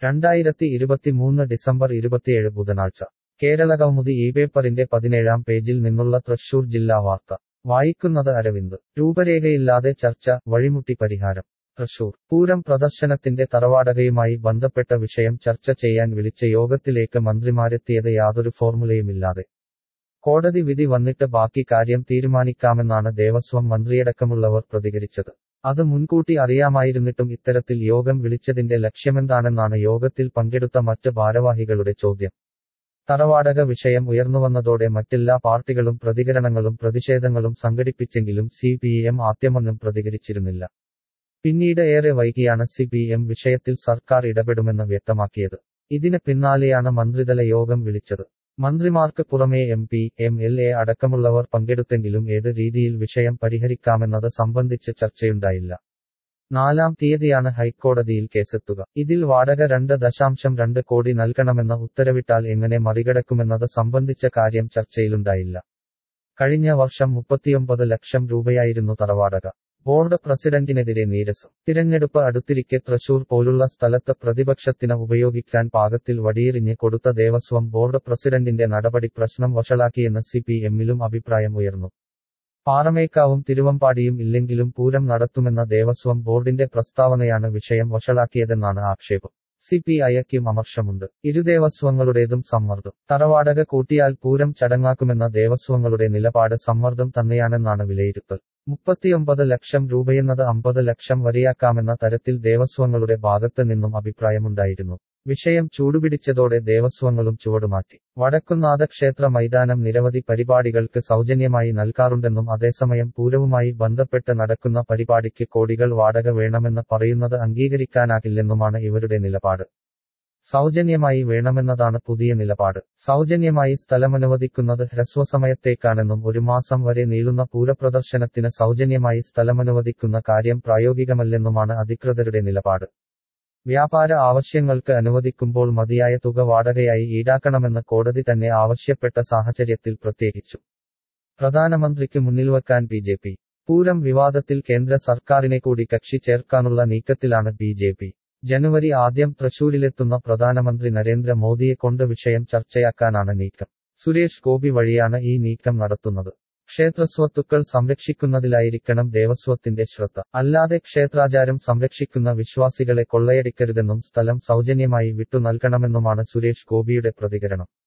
രണ്ടായിരത്തി ഇരുപത്തിമൂന്ന് ഡിസംബർ ഇരുപത്തിയേഴ് ബുധനാഴ്ച കേരളകൗമുദി ഈ പേപ്പറിന്റെ പതിനേഴാം പേജിൽ നിന്നുള്ള തൃശൂർ ജില്ലാ വാർത്ത വായിക്കുന്നത് അരവിന്ദ് രൂപരേഖയില്ലാതെ ചർച്ച വഴിമുട്ടി പരിഹാരം തൃശൂർ പൂരം പ്രദർശനത്തിന്റെ തറവാടകയുമായി ബന്ധപ്പെട്ട വിഷയം ചർച്ച ചെയ്യാൻ വിളിച്ച യോഗത്തിലേക്ക് മന്ത്രിമാരെത്തിയത് യാതൊരു ഫോർമുലയുമില്ലാതെ കോടതി വിധി വന്നിട്ട് ബാക്കി കാര്യം തീരുമാനിക്കാമെന്നാണ് ദേവസ്വം മന്ത്രിയടക്കമുള്ളവർ പ്രതികരിച്ചത് അത് മുൻകൂട്ടി അറിയാമായിരുന്നിട്ടും ഇത്തരത്തിൽ യോഗം വിളിച്ചതിന്റെ ലക്ഷ്യമെന്താണെന്നാണ് യോഗത്തിൽ പങ്കെടുത്ത മറ്റ് ഭാരവാഹികളുടെ ചോദ്യം തറവാടക വിഷയം ഉയർന്നുവന്നതോടെ മറ്റെല്ലാ പാർട്ടികളും പ്രതികരണങ്ങളും പ്രതിഷേധങ്ങളും സംഘടിപ്പിച്ചെങ്കിലും സി പി എം ആദ്യമൊന്നും പ്രതികരിച്ചിരുന്നില്ല പിന്നീട് ഏറെ വൈകിയാണ് സി പി എം വിഷയത്തിൽ സർക്കാർ ഇടപെടുമെന്ന് വ്യക്തമാക്കിയത് ഇതിന് പിന്നാലെയാണ് മന്ത്രിതല യോഗം വിളിച്ചത് മന്ത്രിമാർക്ക് പുറമേ M P M L A അടക്കമുള്ളവർ പങ്കെടുത്തെങ്കിലും ഏത് രീതിയിൽ വിഷയം പരിഹരിക്കാമെന്നത് സംബന്ധിച്ച് ചർച്ചയുണ്ടായില്ല നാലാം തീയതിയാണ് ഹൈക്കോടതിയിൽ കേസെത്തുക ഇതിൽ വാടക രണ്ട് ദശാംശം രണ്ട് കോടി നൽകണമെന്ന ഉത്തരവിട്ടാൽ എങ്ങനെ മറികടക്കുമെന്നത് സംബന്ധിച്ച കാര്യം ചർച്ചയിലുണ്ടായില്ല കഴിഞ്ഞ വർഷം മുപ്പത്തിയൊമ്പത് ലക്ഷം രൂപയായിരുന്നു തറവാടക ബോർഡ് പ്രസിഡന്റിനെതിരെ നീരസം തിരഞ്ഞെടുപ്പ് അടുത്തിരിക്കെ തൃശൂർ പോലുള്ള സ്ഥലത്ത് പ്രതിപക്ഷത്തിന് ഉപയോഗിക്കാൻ പാകത്തിൽ വടിയെറിഞ്ഞ് കൊടുത്ത ദേവസ്വം ബോർഡ് പ്രസിഡന്റിന്റെ നടപടി പ്രശ്നം വഷളാക്കിയെന്ന് സി പി എമ്മിലും അഭിപ്രായം ഉയർന്നു പാറമേക്കാവും തിരുവമ്പാടിയും ഇല്ലെങ്കിലും പൂരം നടത്തുമെന്ന ദേവസ്വം ബോർഡിന്റെ പ്രസ്താവനയാണ് വിഷയം വഷളാക്കിയതെന്നാണ് ആക്ഷേപം സി പി ഐക്കും അമർഷമുണ്ട് ഇരുദേവസ്വങ്ങളുടേതും സമ്മർദ്ദം തറവാടക കൂട്ടിയാൽ പൂരം ചടങ്ങാക്കുമെന്ന ദേവസ്വങ്ങളുടെ നിലപാട് സമ്മർദ്ദം തന്നെയാണെന്നാണ് വിലയിരുത്തൽ മുപ്പത്തിയൊമ്പത് ലക്ഷം രൂപയെന്നത് അമ്പത് ലക്ഷം വരെയാക്കാമെന്ന തരത്തിൽ ദേവസ്വങ്ങളുടെ ഭാഗത്ത് നിന്നും അഭിപ്രായമുണ്ടായിരുന്നു വിഷയം ചൂടുപിടിച്ചതോടെ ദേവസ്വങ്ങളും ചുവടുമാറ്റി വടക്കുന്നാഥ ക്ഷേത്ര മൈതാനം നിരവധി പരിപാടികൾക്ക് സൗജന്യമായി നൽകാറുണ്ടെന്നും അതേസമയം പൂരവുമായി ബന്ധപ്പെട്ട് നടക്കുന്ന പരിപാടിക്ക് കോടികൾ വാടക വേണമെന്ന് പറയുന്നത് അംഗീകരിക്കാനാകില്ലെന്നുമാണ് ഇവരുടെ നിലപാട് സൗജന്യമായി വേണമെന്നതാണ് പുതിയ നിലപാട് സൗജന്യമായി സ്ഥലമനുവദിക്കുന്നത് ഹ്രസ്വസമയത്തേക്കാണെന്നും ഒരു മാസം വരെ നീളുന്ന പൂരപ്രദർശനത്തിന് സൗജന്യമായി സ്ഥലമനുവദിക്കുന്ന കാര്യം പ്രായോഗികമല്ലെന്നുമാണ് അധികൃതരുടെ നിലപാട് വ്യാപാര ആവശ്യങ്ങൾക്ക് അനുവദിക്കുമ്പോൾ മതിയായ തുക വാടകയായി ഈടാക്കണമെന്ന് കോടതി തന്നെ ആവശ്യപ്പെട്ട സാഹചര്യത്തിൽ പ്രത്യേകിച്ചു പ്രധാനമന്ത്രിക്ക് മുന്നിൽ വയ്ക്കാൻ ബി ജെ പി പൂരം വിവാദത്തിൽ കേന്ദ്ര സർക്കാരിനെ കൂടി കക്ഷി ചേർക്കാനുള്ള നീക്കത്തിലാണ് ബി ജെ പി ജനുവരി ആദ്യം തൃശൂരിലെത്തുന്ന പ്രധാനമന്ത്രി നരേന്ദ്ര മോദിയെ കൊണ്ട് വിഷയം ചർച്ചയാക്കാനാണ് നീക്കം സുരേഷ് ഗോപി വഴിയാണ് ഈ നീക്കം നടത്തുന്നത് ക്ഷേത്രസ്വത്തുക്കൾ സംരക്ഷിക്കുന്നതിലായിരിക്കണം ദേവസ്വത്തിന്റെ ശ്രദ്ധ അല്ലാതെ ക്ഷേത്രാചാരം സംരക്ഷിക്കുന്ന വിശ്വാസികളെ കൊള്ളയടിക്കരുതെന്നും സ്ഥലം സൗജന്യമായി വിട്ടു നൽകണമെന്നുമാണ് സുരേഷ് ഗോപിയുടെ പ്രതികരണം